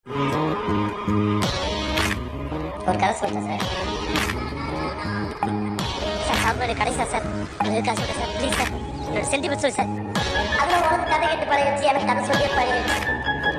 ஒரு கதை சொல்றேன் சார் சார் சாப்பிட கடைசா சார் இருக்கா சொல்றேன் சார் ப்ளீஸ் சார் என்னோட சென்டிமெண்ட் சொல்லு சார் அதில் உனக்கு கதை கேட்டு பழகிடுச்சு எனக்கு கதை சொல்லி பழகிடுச்சு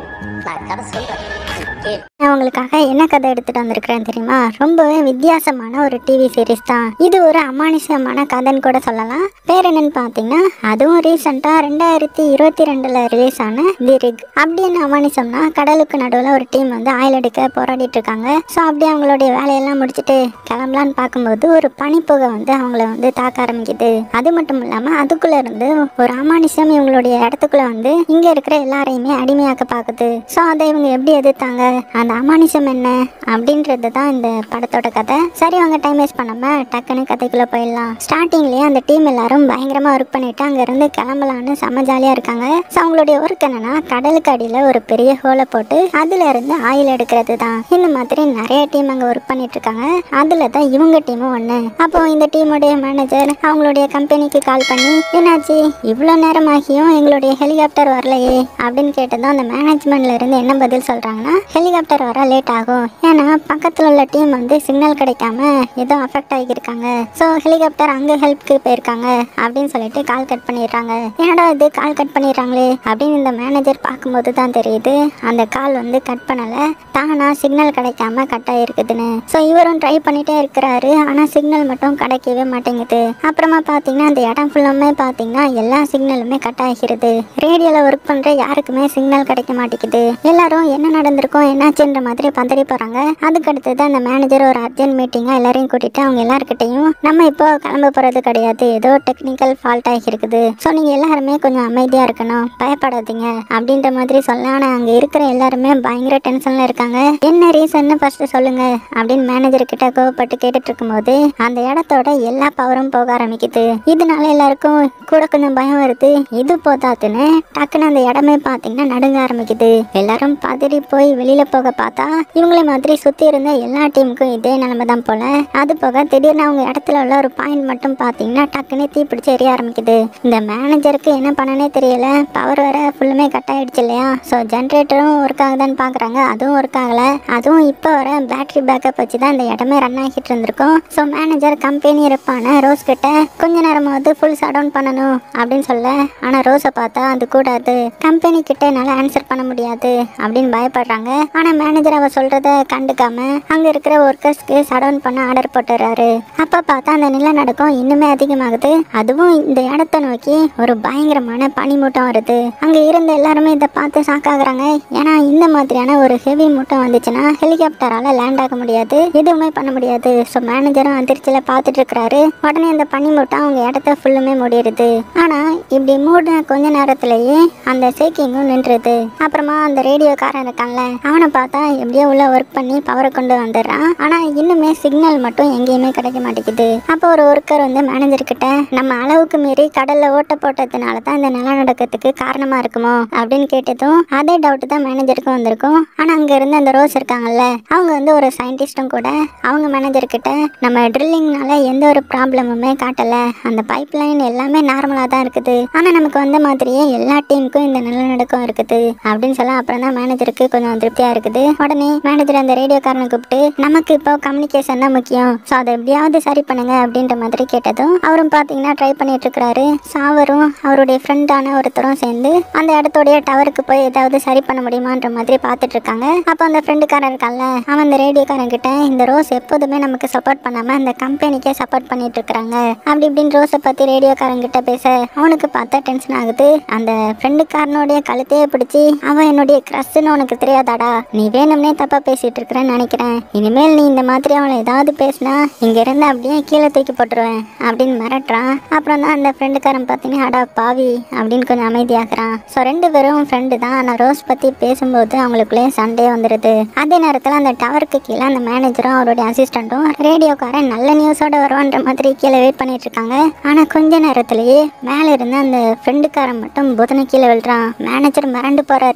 நான் கதை சொல்றேன் கேள் நான் உங்களுக்காக என்ன கதை எடுத்துட்டு வந்திருக்கிறேன் தெரியுமா ரொம்பவே வித்தியாசமான ஒரு டிவி சீரிஸ் தான் இது ஒரு அமானுஷமான கதைன்னு கூட சொல்லலாம் பேர் என்னன்னு பார்த்தீங்கன்னா அதுவும் ரீசெண்டாக ரெண்டாயிரத்தி இருபத்தி ரெண்டுல ரிலீஸ் ஆன தி ரிக் அப்படி என்ன அமானுஷம்னா கடலுக்கு நடுவில் ஒரு டீம் வந்து ஆயில் எடுக்க போராடிட்டு இருக்காங்க ஸோ அப்படியே அவங்களுடைய வேலையெல்லாம் முடிச்சுட்டு கிளம்பலான்னு பார்க்கும்போது ஒரு பனிப்புகை வந்து அவங்கள வந்து தாக்க ஆரம்பிக்குது அது மட்டும் இல்லாமல் அதுக்குள்ள இருந்து ஒரு அமானுஷம் இவங்களுடைய இடத்துக்குள்ள வந்து இங்க இருக்கிற எல்லாரையுமே அடிமையாக்க பார்க்குது ஸோ அதை இவங்க எப்படி எதிர்த்தாங்க அந்த அமானுஷம் என்ன அப்படின்றது தான் இந்த படத்தோட கதை சரி அவங்க டைம் வேஸ்ட் பண்ணாம டக்குன்னு கதைக்குள்ள போயிடலாம் ஸ்டார்டிங்லயே அந்த டீம் எல்லாரும் பயங்கரமா ஒர்க் பண்ணிட்டு அங்க இருந்து கிளம்பலான்னு செம்ம ஜாலியா இருக்காங்க ஸோ அவங்களுடைய ஒர்க் என்னன்னா கடலுக்கு அடியில ஒரு பெரிய ஹோலை போட்டு அதுல இருந்து ஆயில் எடுக்கிறது தான் இந்த மாதிரி நிறைய டீம் அங்க ஒர்க் பண்ணிட்டு இருக்காங்க அதுல தான் இவங்க டீமும் ஒண்ணு அப்போ இந்த டீமுடைய மேனேஜர் அவங்களுடைய கம்பெனிக்கு கால் பண்ணி என்னாச்சு இவ்வளோ நேரம் ஆகியும் எங்களுடைய ஹெலிகாப்டர் வரலையே அப்படின்னு கேட்டதும் அந்த மேனேஜ்மெண்ட்ல இருந்து என்ன பதில் சொல்றாங்கன்னா ஹெலிகாப்டர் வர லேட் ஆகும் ஏன்னா பக்கத்துல உள்ள டீம் வந்து சிக்னல் கிடைக்காம ஏதோ அஃபெக்ட் ஆகியிருக்காங்க ஸோ ஹெலிகாப்டர் அங்க ஹெல்ப்க்கு போயிருக்காங்க அப்படின்னு சொல்லிட்டு கால் கட் பண்ணிடுறாங்க என்னடா இது கால் கட் பண்ணிடுறாங்களே அப்படின்னு இந்த மேனேஜர் பார்க்கும்போது தான் தெரியுது அந்த கால் வந்து கட் பண்ணல தானா சிக்னல் கிடைக்காம கட் ஆயிருக்குதுன்னு ஸோ இவரும் ட்ரை பண்ணிட்டே இருக்கிறாரு ஆனா சிக்னல் மட்டும் கிடைக்கவே மாட்டேங்குது அப்புறமா பார்த்தீங்கன்னா அந்த இடம் ஃபுல்லாமே பார்த்தீங்கன்னா எல்லா சிக்னலுமே கட் ஆகிறது ரேடியோவில் ஒர்க் பண்ணுற யாருக்குமே சிக்னல் கிடைக்க மாட்டேங்குது எல்லாரும் என்ன நடந்திருக்கும் என்னாச்சுன்ற மாதிரி பதறி போகிறாங்க அதுக்கு அடுத்தது அந்த மேனேஜர் ஒரு அர்ஜென்ட் மீட்டிங்காக எல்லாரையும் கூட்டிட்டு அவங்க எல்லாருக்கிட்டையும் நம்ம இப்போ கிளம்ப போகிறது கிடையாது ஏதோ டெக்னிக்கல் ஃபால்ட் ஆகியிருக்குது ஸோ நீங்கள் எல்லாருமே கொஞ்சம் அமைதியாக இருக்கணும் பயப்படாதீங்க அப்படின்ற மாதிரி சொல்ல ஆனால் அங்கே இருக்கிற எல்லாருமே பயங்கர டென்ஷனில் இருக்காங்க என்ன ரீசன்னு ஃபர்ஸ்ட் சொல்லுங்க அப்படின்னு மேனேஜர் கிட்ட கோவப்பட்டு கேட்டுட்டு இருக்கும்போது அந்த இடத்தோட எல்லா பவரும் போக ஆரம்பிக்குது இதனால எல்லாருக்கும் கூட கொஞ்சம் பயம் வருது இது போதாதுன்னு டக்குன்னு அந்த இடமே பார்த்தீங்கன்னா நடுங்க ஆரம்பிக்குது எல்லாரும் பதறி போய் வெளியில போக பார்த்தா இவங்கள மாதிரி சுத்தி இருந்த எல்லா டீமுக்கும் இதே நிலைமை தான் போல அது போக திடீர்னு அவங்க இடத்துல உள்ள ஒரு பாயிண்ட் மட்டும் பார்த்தீங்கன்னா டக்குன்னு தீ பிடிச்சி எரிய ஆரம்பிக்குது இந்த மேனேஜருக்கு என்ன பண்ணனே தெரியல பவர் வேற ஃபுல்லுமே கட் ஆயிடுச்சு இல்லையா ஸோ ஜென்ரேட்டரும் ஒர்க் ஆகுதான்னு பார்க்குறாங்க அதுவும் ஒர்க் ஆகல அதுவும் இப்போ வர பேட்டரி பேக்கப் வச்சு தான் இந்த இடமே ரன் ஆகிட்டு இருந்திருக்கும் ஸோ மேனேஜர் கம்பெனி இருப்பான ரோஸ் கிட்ட கொஞ்ச நேரமாவது ஃபுல் ஷட் டவுன் பண்ணணும் அப்படின்னு சொல்ல ஆனால் ரோஸை பார்த்தா அது கூடாது கம்பெனி கிட்ட என்னால் ஆன்சர் பண்ண முடியாது அப்படின்னு பயப்படுறாங்க ஆனால் மேனேஜர் அவ சொல்றத கண்டுக்காம அங்கே இருக்கிற ஒர்க்கர்ஸ்க்கு ஷட் டவுன் பண்ண ஆர்டர் போட்டுறாரு அப்போ பார்த்தா அந்த நிலநடுக்கம் இன்னுமே அதிகமாகுது அதுவும் இந்த இடத்த நோக்கி ஒரு பயங்கரமான பனிமூட்டம் வருது அங்கே இருந்த எல்லாருமே இதை பார்த்து ஷாக்காகிறாங்க ஏன்னா இந்த மாதிரியான ஒரு ஹெவி மூட்டம் வந்துச்சுன்னா ஹெலிகாப்டரால லேண்ட் ஆக முடியாது எதுவுமே பண்ண முடியாது ஸோ மேனேஜரும் அதிர்ச்சியில் பார்த்துட்டு இருக்கிறாரு உடனே அந்த பனிமூட்டம் அவங்க இடத்த ஃபுல்லுமே மூடிடுது ஆனால் இப்படி மூடின கொஞ்ச நேரத்திலேயே அந்த சேக்கிங்கும் நின்றுது அப்புறமா அந்த ரேடியோக்காரன் இருக்கான்ல அவனை பார்த்தா எப்படியோ உள்ள ஒர்க் பண்ணி பவரை கொண்டு வந்துடுறான் ஆனால் இன்னுமே சிக்னல் மட்டும் எங்கேயுமே கிடைக்க மாட்டேங்குது அப்போ ஒரு ஒர்க்கர் வந்து மேனேஜர் கிட்ட நம்ம அளவுக்கு மீறி கடல்ல ஓட்ட போட்டதுனால தான் இந்த நிலநடுக்கத்துக்கு காரணமா இருக்குமோ அப்படின்னு கேட்டதும் அதே டவுட் தான் மேனேஜருக்கும் வந்திருக்கும் ஆனா அங்க இருந்து அந்த ரோஸ் இருக்காங்கல்ல அவங்க வந்து ஒரு சயின்டிஸ்டும் கூட அவங்க மேனேஜர் கிட்ட நம்ம ட்ரில்லிங்னால எந்த ஒரு ப்ராப்ளமுமே காட்டல அந்த பைப் லைன் எல்லாமே நார்மலா தான் இருக்குது ஆனா நமக்கு வந்த மாதிரியே எல்லா டீமுக்கும் இந்த நிலநடுக்கம் இருக்குது அப்படின்னு சொல்ல அப்புறம் தான் மேனேஜருக்கு கொஞ்சம் திருப்தியா இருக்குது உடனே மேனேஜர் அந்த ரேடியோக்காரனை கூப்பிட்டு நமக்கு இப்போ கம்யூனிகேஷன் தான் முக்கியம் ஸோ அதை எப்படியாவது சரி பண்ணுங்க அப்படின்ற மாதிரி கேட்டதும் அவரும் பார்த்தீங்கன்னா ட்ரை பண்ணிட்டு இருக்கிறாரு ஸோ அவரும் அவருடைய ஃப்ரெண்டான ஒருத்தரும் சேர்ந்து அந்த இடத்தோடைய டவருக்கு போய் ஏதாவது சரி பண்ண முடியுமான்ற மாதிரி பார்த்துட்டு இருக்காங்க அப்போ அந்த ஃப்ரெண்டுக்காரன் இருக்கான்ல அவன் அந்த ரேடியோக்காரன் கிட்ட இந்த ரோஸ் எப்போதுமே நமக்கு சப்போர்ட் பண்ணாம அந்த கம்பெனிக்கே சப்போர்ட் பண்ணிட்டு இருக்காங்க அப்படி இப்படின்னு ரோஸை பத்தி ரேடியோக்காரன் கிட்ட பேச அவனுக்கு பார்த்தா டென்ஷன் ஆகுது அந்த ஃப்ரெண்டுக்காரனுடைய கழுத்தையே பிடிச்சி அவன் என்னுடைய க்ரஷ்னு உனக்கு தெரியாதாடா நீ வேணும்னே தப்பா பேசிட்டு இருக்கிறேன்னு நினைக்கிறேன் இனிமேல் நீ இந்த மாதிரி அவளை ஏதாவது பேசினா இங்க இருந்து அப்படியே கீழே தூக்கி போட்டுருவேன் அப்படின்னு மிரட்டுறான் அப்புறம் தான் அந்த ஃப்ரெண்டுக்காரன் பார்த்தீங்கன்னா அடா பாவி அப்படின்னு கொஞ்சம் அமைதியாகிறான் ஸோ ரெண்டு பேரும் ஃப்ரெண்டு தான் ஆனால் ரோஸ் பற்றி பேசும்போது அவங்களுக்குள்ளே சண்டே வந்துடுது அதே நேரத்தில் அந்த டவருக்கு கீழே அந்த மேனேஜரும் அவருடைய அசிஸ்டண்ட்டும் ரேடியோக்காரன் நல்ல நியூஸோட வருவான்ற மாதிரி கீழே வெயிட் பண்ணிட்டு இருக்காங்க ஆனால் கொஞ்ச நேரத்திலேயே மேலே இருந்து அந்த ஃப்ரெண்டுக்காரன் மட்டும் புதனை கீழே விழுறான் மேனேஜர் மிரண்டு போறாரு அப்போ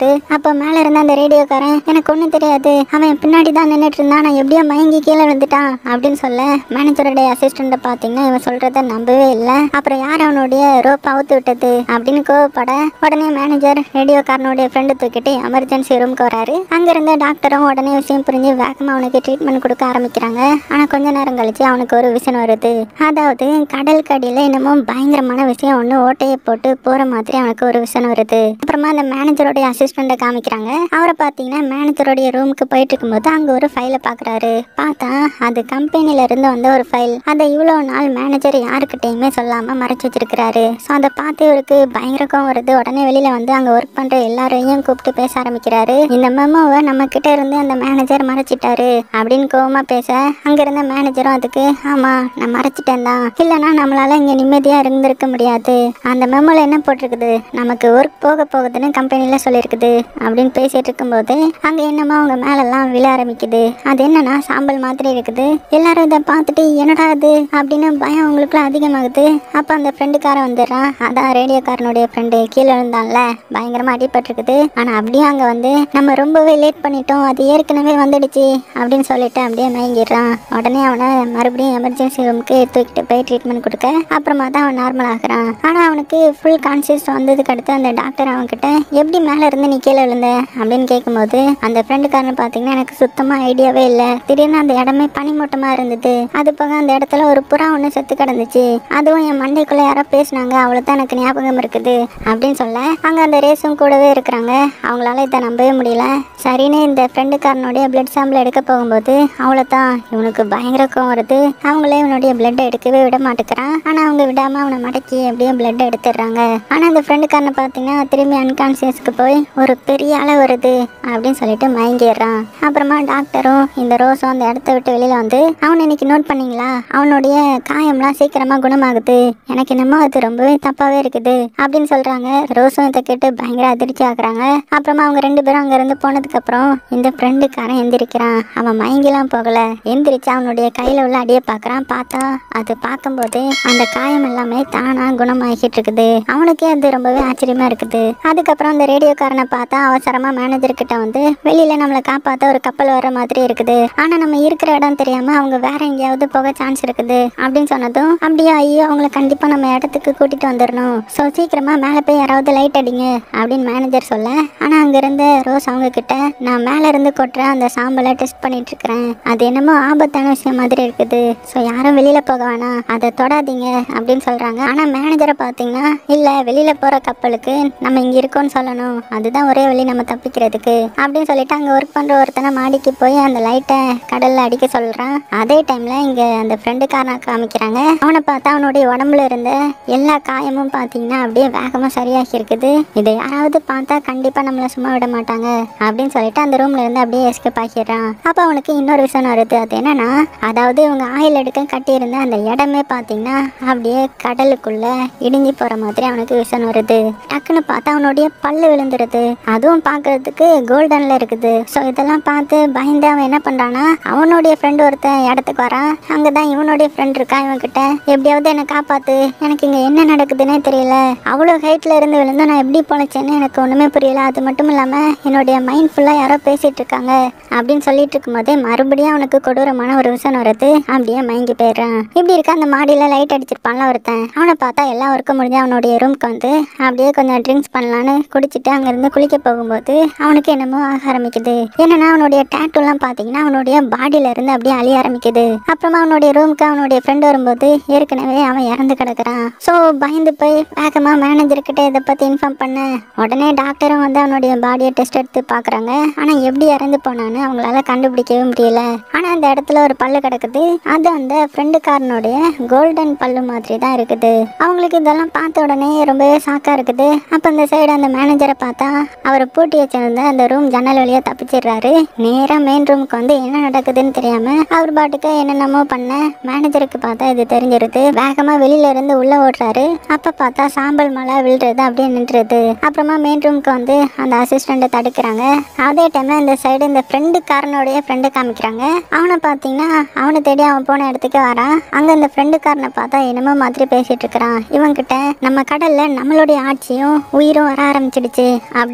அப்போ மேலே இருந்த அந்த ரேடியோக்காரன் எனக்கு ஒன்றும் தெரியாது அவன் பின்னாடி தான் நின்றுட்டு இருந்தான் நான் எப்படியோ மயங்கி கீழே விழுந்துட்டான் அப்படின்னு சொல்ல மேனேஜருடைய அசிஸ்டண்ட்டை பார்த்தீங்கன்னா இவன் சொல்கிறத நம்பவே இல்லை அப்புறம் யார் அவனுடைய ரோப் அவுத்து விட்டது அப்படின்னு கோவப்பட உடனே மேனேஜர் ரேடியோக்காரனுடைய ஃப்ரெண்டு தூக்கிட்டு எமர்ஜென்சி ரூமுக்கு வராரு அங்கிருந்த டாக்டரும் உடனே விஷயம் புரிஞ்சு வேகமாக அவனுக்கு ட்ரீட்மெண்ட் கொடுக்க ஆரம்பிக்கிறாங்க ஆனால் கொஞ்ச நேரம் கழிச்சு அவனுக்கு ஒரு விஷயம் வருது அதாவது கடல் கடியில் என்னமோ பயங்கரமான விஷயம் ஒன்று ஓட்டையை போட்டு போகிற மாதிரி அவனுக்கு ஒரு விஷயம் வருது அப்புறமா அந்த மேனேஜருடைய அசிஸ்டண்ட்டை காமிக்கிறாங்க அவரை பார்த்தீங்கன்னா மேனேஜருடைய ரூமுக்கு போயிட்டு இருக்கும்போது அங்கே ஒரு ஃபைலை பார்க்குறாரு பார்த்தா அது கம்பெனில இருந்து வந்த ஒரு ஃபைல் அதை இவ்வளோ நாள் மேனேஜர் யாருக்கிட்டையுமே சொல்லாமல் மறைச்சு வச்சிருக்கிறாரு ஸோ அதை பார்த்து இவருக்கு பயங்கர கோவம் வருது உடனே வெளியில் வந்து அங்கே ஒர்க் பண்ணுற எல்லாரையும் கூப்பிட்டு பேச ஆரம்பிக்கிறாரு இந்த மெமோவை நம்ம கிட்ட இருந்து அந்த மேனேஜர் மறைச்சிட்டாரு அப்படின்னு கோவமா பேச அங்க இருந்த மேனேஜரும் அதுக்கு ஆமா நான் மறைச்சிட்டேன் தான் இல்லைன்னா நம்மளால இங்க நிம்மதியா இருந்திருக்க முடியாது அந்த மெமோல என்ன போட்டிருக்குது நமக்கு ஒர்க் போக போகுதுன்னு கம்பெனில சொல்லியிருக்குது அப்படின்னு பேசிட்டு இருக்கும்போது அங்க என்னமோ அவங்க மேலெல்லாம் விழ ஆரம்பிக்குது அது என்னன்னா சாம்பல் மாதிரி இருக்குது எல்லாரும் இதை பார்த்துட்டு என்னடா அது அப்படின்னு பயம் அவங்களுக்குள்ள அதிகமாகுது அப்போ அந்த ஃப்ரெண்டுக்காரன் வந்துடுறான் அதான் ரேடியோக்காரனுடைய ஃப்ரெண்டு கீழே விழுந்தான்ல பயங்கரமா அடிபட்டிருக்குது ஆனா அப்படியே அங்க வந்து நம்ம ரொம்பவே லேட் பண்ணிட்டோம் அது ஏற்கனவே வந்துடுச்சு அப்படின்னு சொல்லிட்டு அப்படியே மயங்கிடுறான் உடனே அவனை மறுபடியும் எமர்ஜென்சி ரூமுக்கு தூக்கிட்டு போய் ட்ரீட்மெண்ட் கொடுக்க அப்புறமா தான் அவன் நார்மல் ஆகுறான் ஆனா அவனுக்கு ஃபுல் கான்சியஸ் வந்ததுக்கு அடுத்து அந்த டாக்டர் அவன்கிட்ட எப்படி மேல இருந்து நீ கீழே விழுந்த அப்படின்னு கேட்கும்போது அந்த ஃப்ரெண்டுக்காரன் பார்த்தீங்கன்னா எனக்கு சுத்தமா ஐடியாவே இல்லை திடீர்னு அந்த இடமே பனிமூட்டமா இருந்தது அது போக அந்த இடத்துல ஒரு புறா ஒன்று செத்து கிடந்துச்சு அதுவும் என் மண்டைக்குள்ள யாரோ பேசினாங்க அவ்வளோதான் எனக்கு ஞாபகம் இருக்குது அப்படின்னு சொல்ல அங்க அந்த ரேஸும் கூடவே இருக்கிறாங்க அவங்களால இதை நம்பவே முடியல சரின்னு இந்த ஃப்ரெண்டுக்காரனுடைய பிளட் சாம்பிள் எடுக்க போகும்போது அவ்வளோதான் இவனுக்கு பயங்கர கோவம் வருது அவங்களே இவனுடைய பிளட் எடுக்கவே விட மாட்டேங்கிறான் ஆனால் அவங்க விடாம அவனை மடக்கி அப்படியே பிளட் எடுத்துடுறாங்க ஆனால் அந்த ஃப்ரெண்டுக்காரனை பார்த்தீங்கன்னா திரும்பி அன்கான்சியஸ்க்கு போய் ஒரு பெரிய அலை வருது அப்படின்னு சொல்லிட்டு மயங்கிடுறான் அப்புறமா டாக்டரும் இந்த ரோஸும் அந்த இடத்த விட்டு வெளியில வந்து அவனை இன்னைக்கு நோட் பண்ணீங்களா அவனுடைய காயம்லாம் சீக்கிரமா குணமாகுது எனக்கு என்னமோ அது ரொம்பவே தப்பாவே இருக்குது அப்படின்னு சொல்றாங்க ரோஸும் இதை கேட்டு பயங்கர அதிர்ச்சி ஆகுறாங்க அப்புறமா அவங்க ரெண்டு பேரும் அங்க இருந்து போனதுக்கு அப்புறம் இந்த ஃப்ரெண்டுக்காரன் எந்திரிக்கிறான் அவன் மயங்கிலாம் போகல எந்திரிச்சு அவனுடைய கையில உள்ள அடியை பார்க்கறான் பார்த்தா அது பார்க்கும்போது அந்த காயம் எல்லாமே தானா குணமாகிட்டு இருக்குது அவனுக்கே அது ரொம்பவே ஆச்சரியமா இருக்குது அதுக்கப்புறம் அந்த ரேடியோக்காரனை பார்த்தா அவசரமா மேனேஜர் கிட்ட வந்து வெளியில நம்மளை காப்பாத்த ஒரு கப்பல் வர மாதிரி இருக்குது ஆனா நம்ம இருக்கிற இடம் தெரியாம அவங்க வேற எங்கேயாவது போக சான்ஸ் இருக்குது அப்படின்னு சொன்னதும் அப்படியே ஐயோ அவங்கள கண்டிப்பா நம்ம இடத்துக்கு கூட்டிட்டு வந்துடணும் ஸோ சீக்கிரமா மேலே போய் யாராவது லைட் அடிங்க அப்படின்னு மேனேஜர் சொல்ல ஆனா அங்க இருந்த ரோஸ் அவங்க கிட்ட நான் மேல இருந்து கொட்டுற அந்த சாம்பலை டெஸ்ட் பண்ணிட்டு இருக்கிறேன் அது என்னமோ ஆபத்தான விஷயம் மாதிரி இருக்குது ஸோ யாரும் வெளியில போக வேணாம் அதை தொடாதீங்க அப்படின்னு சொல்றாங்க ஆனா மேனேஜரை பார்த்தீங்கன்னா இல்ல வெளியில போற கப்பலுக்கு நம்ம இங்க இருக்கோம்னு சொல்லணும் அதுதான் ஒரே வழி நம்ம தப்பிக்கிறதுக்கு அப்படின்னு சொல்லிட்டு அங்க ஒர்க் பண்ற ஒருத்தனை மாடிக்கு போய் அந்த லைட்டை கடல்ல அடிக்க சொல்றான் அதே டைம்ல இங்க அந்த ஃப்ரெண்டுக்காரனை காமிக்கிறாங்க அவனை பார்த்தா அவனுடைய உடம்புல இருந்த எல்லா காயமும் பார்த்தீங்கன்னா அப்படியே வேகமா சரியாகி இருக்குது இதை யாராவது பார்த்தா கண்டிப்பா நம்மள சும்மா விட மாட்டாங்க அப்படின்னு சொல்லிட்டு அந்த ரூம்ல இருந்து அப்படியே எஸ்கேப் ஆகிடுறான் அப்ப அவனுக்கு இன்னொரு விஷயம் வருது அது என்னன்னா அதாவது இவங்க ஆயில் எடுக்க கட்டியிருந்த அந்த இடமே பார்த்தீங்கன்னா அப்படியே கடலுக்குள்ள இடிஞ்சு போற மாதிரி அவனுக்கு விஷயம் வருது டக்குன்னு பார்த்தா அவனுடைய பல்லு விழுந்துருது அதுவும் பார்க்கிறதுக்கு கோல்டன்ல இருக்குது ஸோ இதெல்லாம் பார்த்து பயந்து அவன் என்ன பண்றானா அவனுடைய ஃப்ரெண்டு ஒருத்தன் இடத்துக்கு வரான் அங்கதான் இவனுடைய ஃப்ரெண்ட் இருக்கா இவன் கிட்ட எப்படியாவது என்னை காப்பாத்து எனக்கு இங்க என்ன நடக்குதுன்னே தெரியல அவ்வளோ ஹைட்ல இருந்து விழுந்து நான் எப்படி பொழைச்சேன்னு எனக்கு ஒண்ணுமே புரியல அது மட்டும் இல்லாம என்னுடைய மைண்ட் ஃபுல்லா யாரோ பேசிட்டு இருக்காங்க அப்படின்னு சொல்லிட்டு இருக்கும்போதே மறுபடியும் அவனுக்கு கொடூரமான ஒரு விஷயம் வருது அப்படியே மயங்கி போயிடுறான் இப்படி இருக்க அந்த மாடியில லைட் அடிச்சிருப்பான்ல ஒருத்தன் அவனை பார்த்தா எல்லா ஒர்க்கும் முடிஞ்சு அவனுடைய ரூம்க்கு வந்து அப்படியே கொஞ்சம் ட்ரிங்க்ஸ் பண்ணலான்னு குடிச்சிட்டு அங்கிருந்து குளிக்க போகும்போது அவனுக்கு என்னமோ ஆக ஆரம்பிக்குது என்னன்னா அவனுடைய டேட்டூலாம் பார்த்தீங்கன்னா அவனுடைய பாடியில இருந்து அப்படியே அழிய ஆரம்பிக்குது அப்புறமா அவனுடைய ரூமுக்கு அவனுடைய ஃப்ரெண்ட் வரும்போது ஏற்கனவே அவன் இறந்து கிடக்குறான் ஸோ பயந்து போய் வேகமா மேனேஜர் கிட்ட இதை பத்தி இன்ஃபார்ம் பண்ண உடனே டாக்டரும் வந்து அவனுடைய பாடியை டெஸ்ட் எடுத்து பார்க்குறாங்க ஆனா எப்படி இறந்து போனான்னு அவங்களால கண்டுபிடிக்கவே முடியல ஆனா அந்த இடத்துல ஒரு பல்லு கிடக்குது அது அந்த ஃப்ரெண்டுக்காரனுடைய கோல்டன் பல்லு மாதிரி தான் இருக்குது அவங்களுக்கு இதெல்லாம் பார்த்த உடனே ரொம்பவே ஷாக்கா இருக்குது அப்ப அந்த சைடு அந்த மேனேஜரை பார்த்தா அவரை பூட்டி வச்சிருந்த அந்த ரூம் ஜன்னல் வழியா தப்பிச்சிடுறாரு நேரா மெயின் ரூமுக்கு வந்து என்ன நடக்குதுன்னு தெரியாம அவர் பாட்டுக்கு என்னென்னமோ பண்ண மேனேஜருக்கு பார்த்தா இது தெரிஞ்சிருது வேகமா வெளியில இருந்து உள்ள ஓடுறாரு அப்ப பார்த்தா சாம்பல் மழை விழுறது அப்படியே நின்றுது அப்புறமா மெயின் ரூமுக்கு வந்து அந்த அசிஸ்டண்ட்டை தடுக்கிறாங்க அதே டைம்ல இந்த சைடு இந்த ஃப்ரெண்டுக்காரனுடைய ஃப்ரெண்டு காமிக்கிறாங்க அவனை பார்த்தீங்கன்னா அவனை தேடி அவன் போன இடத்துக்கு வரான் அங்க இந்த ஃப்ரெண்டுக்காரனை பார்த்தா என்னமோ மாதிரி பேசிட்டு இருக்கிறான் இவன்கிட்ட நம்ம கடல்ல நம்மளுடைய ஆட்சியும் உயிரும் வர ஆரம்பிச்சிடுச்சு அப்படின்னு புரிய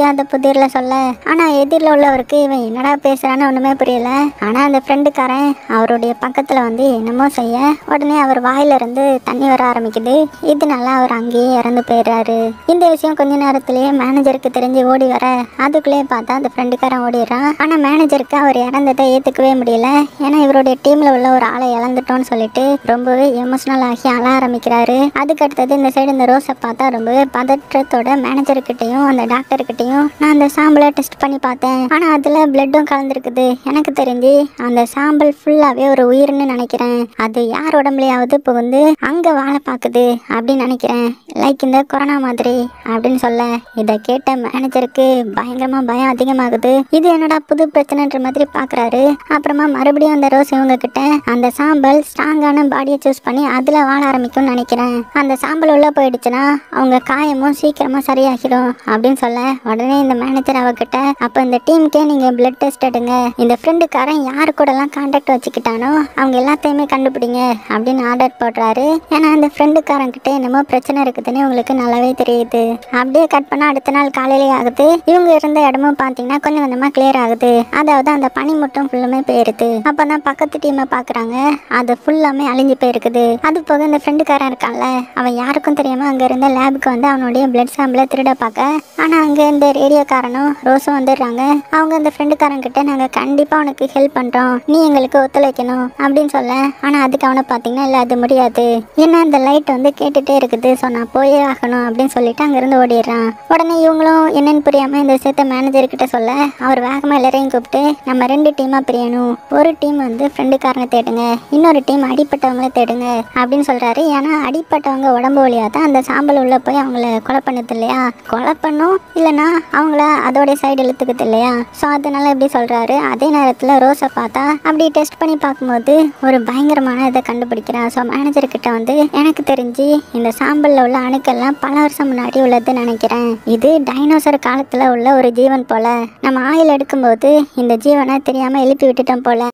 தெரியாத புதிரில் சொல்ல ஆனா எதிரில் உள்ளவருக்கு இவன் என்னடா பேசுறான்னு ஒண்ணுமே புரியல ஆனா அந்த ஃப்ரெண்டுக்காரன் அவருடைய பக்கத்துல வந்து என்னமோ செய்ய உடனே அவர் வாயில இருந்து தண்ணி வர ஆரம்பிக்குது இதனால அவர் அங்கேயே இறந்து போயிடுறாரு இந்த விஷயம் கொஞ்ச நேரத்திலேயே மேனேஜருக்கு தெரிஞ்சு ஓடி வர அதுக்குள்ளேயே பார்த்தா அந்த ஃப்ரெண்டுக்காரன் ஓடிடுறான் ஆனா மேனேஜருக்கு அவர் இறந்ததை ஏத்துக்கவே முடியல ஏன்னா இவருடைய டீம்ல உள்ள ஒரு ஆளை இழந்துட்டோம்னு சொல்லிட்டு ரொம்பவே எமோஷனல் ஆகி அழ ஆரம்பிக்கிறாரு அதுக்கு அடுத்தது இந்த சைடு இந்த ரோஸை பார்த்தா ரொம்பவே பதற்றத்தோட மேனேஜர்கிட்டையும் அந்த டாக்டர்கிட்டையும் நான் அந்த சாம்பிளை டெஸ்ட் பண்ணி பார்த்தேன் ஆனா அதுல பிளட்டும் கலந்துருக்குது எனக்கு தெரிஞ்சு அந்த சாம்பல் ஃபுல்லாவே ஒரு உயிர்னு நினைக்கிறேன் அது யார் உடம்புலயாவது புகுந்து அங்க வாழ பார்க்குது அப்படின்னு நினைக்கிறேன் லைக் இந்த கொரோனா மாதிரி அப்படின்னு சொல்ல இதை கேட்ட மேனேஜருக்கு பயங்கரமா பயம் அதிகமாகுது இது என்னடா புது பிரச்சனைன்ற மாதிரி பாக்குறாரு அப்புறமா மறுபடியும் அந்த ரோஸ் இவங்க கிட்ட அந்த சாம்பல் ஸ்ட்ராங்கான பாடியை சூஸ் பண்ணி அதுல வாழ ஆரம்பிக்கும்னு நினைக்கிறேன் அந்த சாம்பல் உள்ள போயிடுச்சுன்னா அவங்க காயமும் சீக்கிரமா சரியாகிடும் அப்படின்னு சொல்ல உடனே இந்த மேனேஜர் அவகிட்ட அப்ப இந்த டீமுக்கே நீங்க பிளட் டெஸ்ட் எடுங்க இந்த ஃப்ரெண்டுக்காரன் யாரு கூட எல்லாம் கான்டாக்ட் வச்சுக்கிட்டானோ அவங்க எல்லாத்தையுமே கண்டுபிடிங்க அப்படின்னு ஆர்டர் போடுறாரு ஏன்னா அந்த ஃப்ரெண்டுக்காரன் கிட்ட என்னமோ பிரச்சனை இருக்குதுன்னு உங்களுக்கு நல்லாவே தெரியுது அப்படியே கட் பண்ணா அடுத்த நாள் காலையிலே ஆகுது இவங்க இருந்த இடமும் பார்த்தீங்கன்னா கொஞ்சம் கொஞ்சமா கிளியர் ஆகுது அதாவது அந்த பனி மட்டும் ஃபுல்லுமே போயிருது அப்பதான் பக்கத்து டீமை பாக்குறாங்க அது ஃபுல்லாமே அழிஞ்சு போயிருக்குது அது போக இந்த ஃப்ரெண்டுக்காரன் இருக்கான்ல அவன் யாருக்கும் தெரியாம அங்க இருந்த லேபுக்கு வந்து அவனுடைய பிளட் சாம்பிளை திருட பார்க்க ஆனா அங்க இந்த ரேடியோக்காரனும் ரோஸும் வந்துடுறாங்க அவங்க அந்த ஃப்ரெண்டுக்காரன் கிட்ட நாங்க கண்டிப்பா உனக்கு ஹெல்ப் பண்றோம் நீ எங்களுக்கு ஒத்துழைக்கணும் அப்படின்னு சொல்ல ஆனா அதுக்கு அவனை பாத்தீங்கன்னா இல்ல அது முடியாது ஏன்னா அந்த லைட் வந்து கேட்டுட்டே இருக்குது ஸோ நான் போயே ஆகணும் அப்படின்னு சொல்லிட்டு அங்கிருந்து ஓடிடுறான் உடனே இவங்களும் என்னன்னு புரியாம இந்த விஷயத்த மேனேஜர் கிட்ட சொல்ல அவர் வேகமா எல்லாரையும் கூப்பிட்டு நம்ம ரெண்டு டீமா பிரியணும் ஒரு டீம் வந்து ஃப்ரெண்டுக்காரனை தேடுங்க இன்னொரு டீம் அடிப்பட்டவங்கள தேடுங்க அப்படின்னு சொல்றாரு ஏன்னா அடிப்பட்டவங்க உடம்பு வழியா தான் அந்த சாம்பல் உள்ள போய் அவங்கள கொலை பண்ணுது இல்லையா கொலை பண்ணும் இல்லைன்னா அவங்கள அதோட சைடு இழுத்துக்குது இல்லையா ஸோ அதனால இப்படி சொல்றாரு அதே நேரத்தில் ரோஸை பார்த்தா அப்படி டெஸ்ட் பண்ணி பார்க்கும்போது ஒரு பயங்கரமான இதை கண்டுபிடிக்கிறா ஸோ மேனேஜர் கிட்ட வந்து எனக்கு தெரிஞ்சு இந்த சாம்பல்ல உள்ள அணுக்கள்லாம் பல வருஷம் முன்னாடி உள்ளதுன்னு நினைக்கிறேன் இது டைனோசர் காலத்துல உள்ள ஒரு ஜீவன் போல நம்ம ஆயில் எடுக்கும்போது இந்த ஜீவனை தெரியாம எழுப்பி விட்டுட்டோம் போல